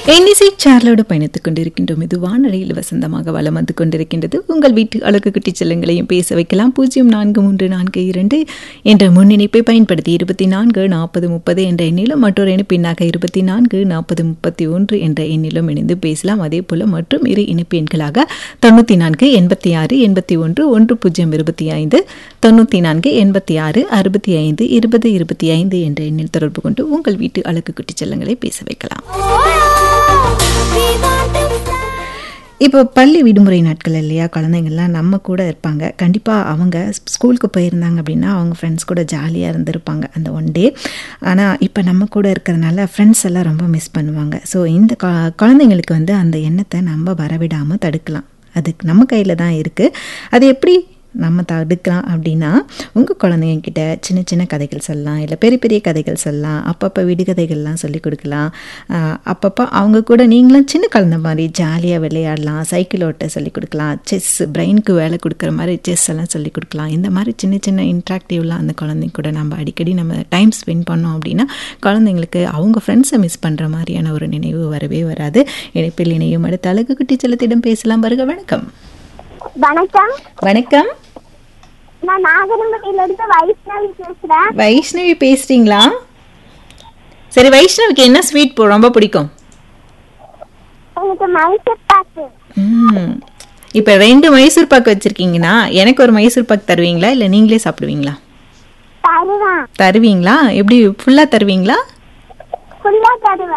NEC சார்லோடு பயணித்துக் கொண்டிருக்கின்றோம் இது வானொலியில் வசந்தமாக வலம் வந்து கொண்டிருக்கின்றது உங்கள் வீட்டு அழகு குட்டி செல்லங்களையும் பேச வைக்கலாம் பூஜ்ஜியம் நான்கு மூன்று நான்கு இரண்டு என்ற முன்னிணைப்பை பயன்படுத்தி இருபத்தி நான்கு நாற்பது முப்பது என்ற எண்ணிலும் மற்றொரு இணைப்பின்னாக இருபத்தி நான்கு நாற்பது முப்பத்தி ஒன்று என்ற எண்ணிலும் இணைந்து பேசலாம் அதே போல மற்றும் இரு இணைப்பு எண்களாக தொண்ணூற்றி நான்கு எண்பத்தி ஆறு எண்பத்தி ஒன்று ஒன்று பூஜ்ஜியம் இருபத்தி ஐந்து தொண்ணூற்றி நான்கு எண்பத்தி ஆறு அறுபத்தி ஐந்து இருபது இருபத்தி ஐந்து என்ற எண்ணில் தொடர்பு கொண்டு உங்கள் வீட்டு அழகு குட்டி செல்லங்களை பேச வைக்கலாம் இப்போ பள்ளி விடுமுறை நாட்கள் இல்லையா குழந்தைங்கள்லாம் நம்ம கூட இருப்பாங்க கண்டிப்பாக அவங்க ஸ்கூலுக்கு போயிருந்தாங்க அப்படின்னா அவங்க ஃப்ரெண்ட்ஸ் கூட ஜாலியாக இருந்திருப்பாங்க அந்த ஒன் டே ஆனால் இப்போ நம்ம கூட இருக்கிறதுனால ஃப்ரெண்ட்ஸ் எல்லாம் ரொம்ப மிஸ் பண்ணுவாங்க ஸோ இந்த கு- குழந்தைங்களுக்கு வந்து அந்த எண்ணத்தை நம்ம வரவிடாமல் தடுக்கலாம் அதுக்கு நம்ம கையில் தான் இருக்குது அது எப்படி நம்ம தடுக்கலாம் அப்படின்னா உங்கள் குழந்தைங்க கிட்ட சின்ன சின்ன கதைகள் சொல்லலாம் இல்லை பெரிய பெரிய கதைகள் சொல்லலாம் அப்பப்போ விடுகதைகள்லாம் சொல்லி கொடுக்கலாம் ஆஹ் அப்பப்போ அவங்க கூட நீங்களும் சின்ன குழந்தை மாதிரி ஜாலியாக விளையாடலாம் சைக்கிள் ஓட்ட சொல்லி கொடுக்கலாம் செஸ் பிரெயினுக்கு வேலை கொடுக்குற மாதிரி செஸ் எல்லாம் சொல்லி கொடுக்கலாம் இந்த மாதிரி சின்ன சின்ன இன்ட்ராக்டிவ்லாம் அந்த குழந்தைங்க கூட நம்ம அடிக்கடி நம்ம டைம் ஸ்பெண்ட் பண்ணோம் அப்படின்னா குழந்தைங்களுக்கு அவங்க ஃப்ரெண்ட்ஸை மிஸ் பண்ணுற மாதிரியான ஒரு நினைவு வரவே வராது இணைப்பில் இணையும் அடுத்த அழகு குட்டி செல்லத்திடம் பேசலாம் வருக வணக்கம் வணக்கம் வணக்கம் நான் நாகரம்பட்டியில இருந்து வைஷ்ணவி பேசுறேன் வைஷ்ணவி பேசுறீங்களா சரி வைஷ்ணவிக்கு என்ன ஸ்வீட் போ ரொம்ப பிடிக்கும் எனக்கு மைசூர் பாக்கு ம் இப்போ ரெண்டு மைசூர் பாக்கு வச்சிருக்கீங்கன்னா எனக்கு ஒரு மைசூர் பாக்கு தருவீங்களா இல்லை நீங்களே சாப்பிடுவீங்களா தருவேன் தருவீங்களா எப்படி ஃபுல்லாக தருவீங்களா ஃபுல்லா தருவேன்